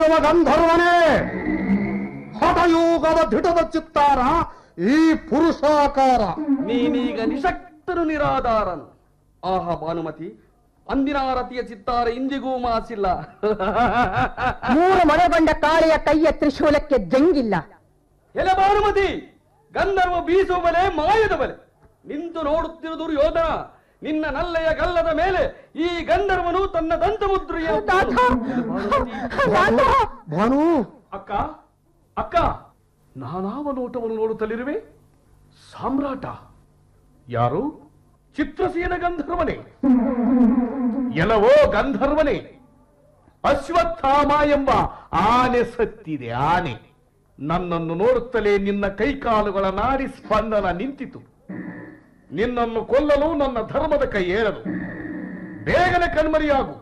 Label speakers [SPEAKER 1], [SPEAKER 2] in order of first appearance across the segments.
[SPEAKER 1] ಗಂಧರ್ವನೇ ಹಠಯೋಗದ ದಿಟದ ಚಿತ್ತಾರ ಈ ಪುರುಷಾಕಾರ
[SPEAKER 2] ನೀನೀಗ ನಿಶಕ್ತನು ನಿರಾಧಾರನು ಆಹ ಭಾನುಮತಿ ಅಂದಿನ ರತಿಯ ಚಿತ್ತಾರ ಇಂದಿಗೂ ಮಾಸಿಲ್ಲ
[SPEAKER 3] ಮೂರು ಮೊನೆಗೊಂಡ ಕಾಳೆಯ ಕೈಯ ತ್ರಿಶೂಲಕ್ಕೆ ಜಂಗಿಲ್ಲ
[SPEAKER 2] ಎಲೆ ಭಾನುಮತಿ ಗಂಧರ್ವ ಬೀಸುವ ಬಲೆ ಮಾಯದ ಬಲೆ ನಿಂತು ನೋಡುತ್ತಿರುವುದು ಯೋಧನ ನಿನ್ನ ನಲ್ಲೆಯ ಗಲ್ಲದ ಮೇಲೆ ಈ ಗಂಧರ್ವನು ತನ್ನ ದಂತಮುದ್ರೆಯ
[SPEAKER 3] ದಾದ! ದಾದ!
[SPEAKER 1] ಭಾನು
[SPEAKER 2] ಅಕ್ಕ ಅಕ್ಕ ನಾನಾವ ನೋಟವನ್ನು ನೋಡುತ್ತಲಿರುವೆ ಸಾಮ್ರಾಟ ಯಾರು ಚಿತ್ರಸೇನ ಗಂಧರ್ವನೇ ಎಲವೋ ಗಂಧರ್ವನೇ ಅಶ್ವತ್ಥಾಮ ಎಂಬ ಆನೆ ಸತ್ತಿದೆ ಆನೆ ನನ್ನನ್ನು ನೋಡುತ್ತಲೇ ನಿನ್ನ ಕೈಕಾಲುಗಳ ನಾಡಿ ಸ್ಪಂದನ ನಿಂತಿತು ನಿನ್ನನ್ನು ಕೊಲ್ಲಲು ನನ್ನ ಧರ್ಮದ ಕೈ ಏರದು ಬೇಗನೆ ಕಣ್ಮರಿಯಾಗು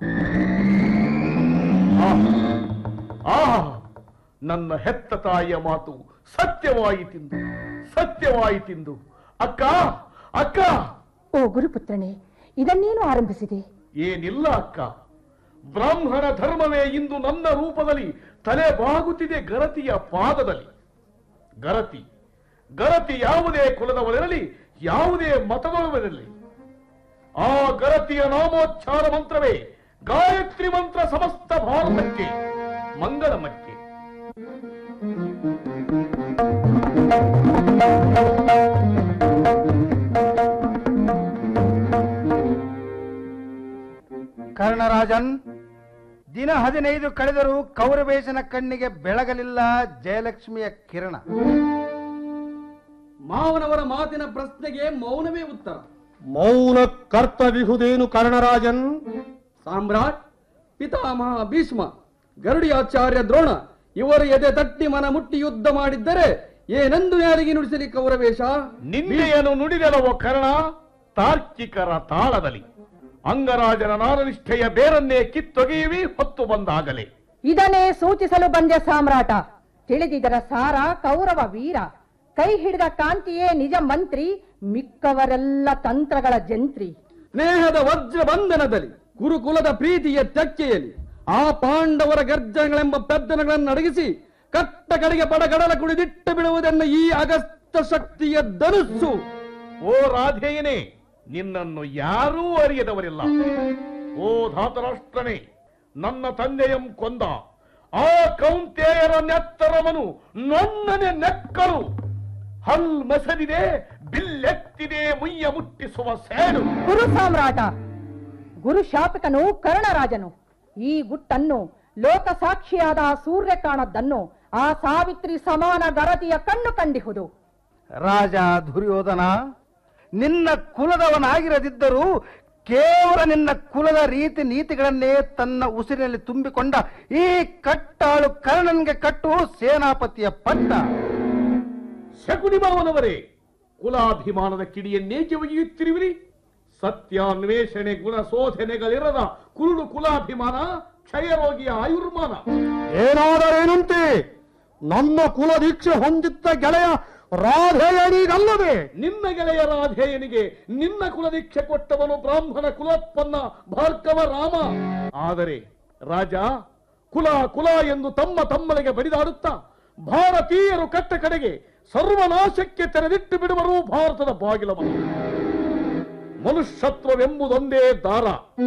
[SPEAKER 2] ಆಹ್! ಆಹ್! ನನ್ನ ಹೆತ್ತ ತಾಯಿಯ ಮಾತು ಸತ್ಯವಾಯಿತೆಂದು ಸತ್ಯವಾಯಿತೆಂದು ಅಕ್ಕ ಅಕ್ಕ
[SPEAKER 3] ಓ ಗುರುಪುತ್ರನೇ ಇದನ್ನೇನು ಆರಂಭಿಸಿದೆ
[SPEAKER 2] ಏನಿಲ್ಲ ಅಕ್ಕ ಬ್ರಾಹ್ಮಣ ಧರ್ಮವೇ ಇಂದು ನನ್ನ ರೂಪದಲ್ಲಿ ತಲೆ ಬಾಗುತ್ತಿದೆ ಗರತಿಯ ಪಾದದಲ್ಲಿ ಗರತಿ ಗರತಿ ಯಾವುದೇ ಕುಲದವರಿರಲಿ ಯಾವುದೇ ಮತದವರಿರಲಿ ಆ ಗರತಿಯ ನಾಮೋಚ್ಚಾರ ಮಂತ್ರವೇ ಗಾಯತ್ರಿ ಮಂತ್ರ ಸಮಸ್ತ ಭಾರತಕ್ಕೆ ಮಂಗಳಮಕ್ಕೆ
[SPEAKER 4] ಕರ್ಣರಾಜನ್ ದಿನ ಹದಿನೈದು ಕಳೆದರೂ ಕೌರವೇಶನ ಕಣ್ಣಿಗೆ ಬೆಳಗಲಿಲ್ಲ ಜಯಲಕ್ಷ್ಮಿಯ ಕಿರಣ
[SPEAKER 2] ಮಾವನವರ ಮಾತಿನ ಪ್ರಶ್ನೆಗೆ ಮೌನವೇ ಉತ್ತರ
[SPEAKER 1] ಮೌನ ಕರ್ತವಿಹುದೇನು ಕರ್ಣರಾಜನ್
[SPEAKER 2] ಸಾಮ್ರಾಟ್ ಪಿತಾಮಹ ಭೀಷ್ಮ ಗರುಡಿಯಾಚಾರ್ಯ ದ್ರೋಣ ಇವರು ಎದೆ ತಟ್ಟಿ ಮನ ಮುಟ್ಟಿ ಯುದ್ಧ ಮಾಡಿದ್ದರೆ ಏನೆಂದು ಯಾರಿಗೆ ನುಡಿಸಲಿ ಕೌರವೇಶ
[SPEAKER 5] ನಿನ್ನೆಯನ್ನು ನುಡಿದೆಲವೋ ಕರ್ಣ ತಾರ್ಕಿಕರ ತಾಳದಲ್ಲಿ ಅಂಗರಾಜನ ನಾರನಿಷ್ಠೆಯ ಬೇರನ್ನೇ ಕಿತ್ತೊಗೆಯುವಿ ಹೊತ್ತು ಬಂದಾಗಲೇ
[SPEAKER 3] ಇದನ್ನೇ ಸೂಚಿಸಲು ಬಂದೆ ಸಾಮ್ರಾಟ ತಿಳಿದಿದರ ಸಾರ ಕೌರವ ವೀರ ಕೈ ಹಿಡಿದ ಕಾಂತಿಯೇ ನಿಜ ಮಂತ್ರಿ ಮಿಕ್ಕವರೆಲ್ಲ ತಂತ್ರಗಳ ಜಂತ್ರಿ
[SPEAKER 2] ಸ್ನೇಹದ ವಜ್ರ ಬಂಧನದಲ್ಲಿ ಗುರುಕುಲದ ಪ್ರೀತಿಯ ತೆಕ್ಕೆಯಲ್ಲಿ ಆ ಪಾಂಡವರ ಗರ್ಜನೆಗಳೆಂಬ ಪೆದ್ದನಗಳನ್ನು ಅಡಗಿಸಿ ಕಟ್ಟ ಕಡೆಗೆ ಪಡಗಡಲ ಕುಡಿದಿಟ್ಟು ಬಿಡುವುದೆನ್ನ ಈ ಅಗಸ್ತ ಶಕ್ತಿಯ ಧನುಸ್ಸು
[SPEAKER 5] ಓ ರಾಧೇಯನೇ ನಿನ್ನನ್ನು ಯಾರೂ ಅರಿಯದವರಿಲ್ಲ ಓ ಧಾತರಾಷ್ಟ್ರನೇ ನನ್ನ ತಂದೆಯಂ ಕೊಂದ ಆ ಕೌಂತೆಯರ ನೆತ್ತರವನು ನನ್ನನೆ ನೆಕ್ಕರು ಹಲ್ ಮಸದಿದೆ ಬಿಲ್ಲೆತ್ತಿದೆ ಮುಯ್ಯ ಮುಟ್ಟಿಸುವ ಸೇಡು
[SPEAKER 3] ಗುರು ಸಾಮ್ರಾಟ ಗುರು ಶಾಸಕನು ಕರ್ಣರಾಜನು ಈ ಗುಟ್ಟನ್ನು ಲೋಕ ಸಾಕ್ಷಿಯಾದ ಆ ಸೂರ್ಯ ಕಾಣದ್ದನ್ನು ಆ ಸಾವಿತ್ರಿ ಸಮಾನ ಗರತಿಯ ಕಣ್ಣು ಕಂಡಿಹುದು
[SPEAKER 4] ರಾಜ ದುರ್ಯೋಧನ ನಿನ್ನ ಕುಲದವನಾಗಿರದಿದ್ದರೂ ಕೇವಲ ನಿನ್ನ ಕುಲದ ರೀತಿ ನೀತಿಗಳನ್ನೇ ತನ್ನ ಉಸಿರಿನಲ್ಲಿ ತುಂಬಿಕೊಂಡ ಈ ಕಟ್ಟಾಳು ಕರ್ಣನ್ಗೆ ಕಟ್ಟು ಸೇನಾಪತಿಯ ಪಟ್ಟ
[SPEAKER 5] ಶಕುನಿ ಮಾವನವರೇ ಕುಲಾಭಿಮಾನದ ಕಿಡಿಯನ್ನೇಕೆ ಒಗೆಯುತ್ತಿರುವಿರಿ ಸತ್ಯಾನ್ವೇಷಣೆ ಗುಣ ಶೋಧನೆಗಳಿರದ ಕುರುಡು ಕುಲಾಭಿಮಾನ ಕ್ಷಯರೋಗಿಯ ಆಯುರ್ಮಾನ
[SPEAKER 1] ಏನಾದರೇನಂತೆ ನನ್ನ ಕುಲ ದೀಕ್ಷೆ ಹೊಂದಿದ್ದ ಗೆಳೆಯ ರಾಧೆಯನಿಗಲ್ಲವೇ
[SPEAKER 5] ನಿನ್ನ ಗೆಳೆಯ ರಾಧೇಯನಿಗೆ ನಿನ್ನ ಕುಲದೀಕ್ಷೆ ಕೊಟ್ಟವನು ಬ್ರಾಹ್ಮಣ ಕುಲೋತ್ಪನ್ನ ಭಾರ್ಗವ ರಾಮ ಆದರೆ ರಾಜ ಕುಲ ಕುಲ ಎಂದು ತಮ್ಮ ತಮ್ಮನಿಗೆ ಬಡಿದಾಡುತ್ತಾ ಭಾರತೀಯರು ಕಟ್ಟ ಕಡೆಗೆ ಸರ್ವನಾಶಕ್ಕೆ ತೆರೆದಿಟ್ಟು ಬಿಡುವರು ಭಾರತದ ಬಾಗಿಲವನ್ನು ಮನುಷ್ಯತ್ವವೆಂಬುದೊಂದೇ ದಾರ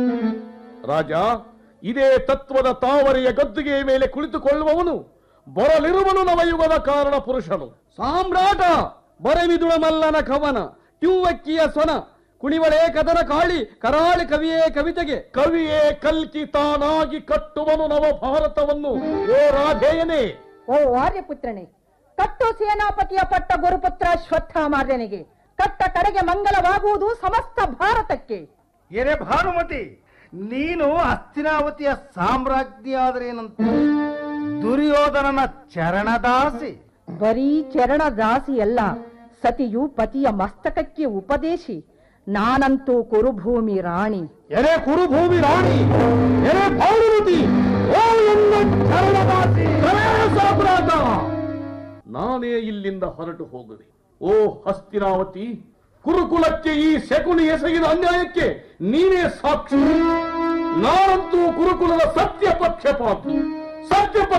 [SPEAKER 5] ರಾಜ ಇದೇ ತತ್ವದ ತಾವರೆಯ ಗದ್ದುಗೆಯ ಮೇಲೆ ಕುಳಿತುಕೊಳ್ಳುವವನು ಬರಲಿರುವನು ನವಯುಗದ ಕಾರಣ ಪುರುಷನು
[SPEAKER 2] ಸಾಮ್ರಾಟ ಬರವಿದುಳ ಮಲ್ಲನ ಕವನ ಟ್ಯೂವಕ್ಕಿಯ ಸ್ವನ ಕುಣಿವಳೆ ಕದನ ಕಾಳಿ ಕರಾಳಿ ಕವಿಯೇ ಕವಿತೆಗೆ
[SPEAKER 5] ಕವಿಯೇ ಕಲ್ಕಿ ತಾನಾಗಿ ಕಟ್ಟುವನು ನವ ಭಾರತವನ್ನು ಓ ರಾಧೇಯನೇ
[SPEAKER 3] ಓ ಆರ್ಯಪುತ್ರನೇ ಕಟ್ಟು ಸೇನಾಪತಿಯ ಪಟ್ಟ ಗುರುಪುತ್ರ ಶ್ವತ್ಥಾಮಾರ್ಯನಿಗೆ ಕಟ್ಟ ಕಡೆಗೆ ಮಂಗಲವಾಗುವುದು ಸಮಸ್ತ ಭಾರತಕ್ಕೆ
[SPEAKER 4] ಏನೇ ಭಾನುಮತಿ ನೀನು ಹಸ್ತಿನಾವತಿಯ ಸಾಮ್ರಾಜ್ಞಿಯಾದರೇನಂತ ದುರ್ಯೋಧನನ ಚರಣದಾಸಿ
[SPEAKER 3] ಬರೀ ಚರಣ ದಾಸಿಯಲ್ಲ ಸತಿಯು ಪತಿಯ ಮಸ್ತಕಕ್ಕೆ ಉಪದೇಶಿ ನಾನಂತೂ ಕುರುಭೂಮಿ ರಾಣಿ
[SPEAKER 1] ಎರೆ ಕುರುಭೂಮಿ ರಾಣಿ ಎರೆ ಭಾನುಮತಿ ಓ ಎನ್ನ ಚರಣದಾಸಿ
[SPEAKER 5] ಸಾಮ್ರಾಟ ನಾನೇ ಇಲ್ಲಿಂದ ಹೊರಟು ಹೋಗುವೆ ಓ ಹಸ್ತಿನಾವತಿ ಕುರುಕುಲಕ್ಕೆ ಈ ಶಕುನಿ ಎಸಗಿದ ಅನ್ಯಾಯಕ್ಕೆ ನೀನೇ ಸಾಕ್ಷಿ ನಾನಂತೂ ಕುರುಕುಲದ ಸತ್ಯ ಪಕ್ಷಪಾತಿ ಸತ್ಯ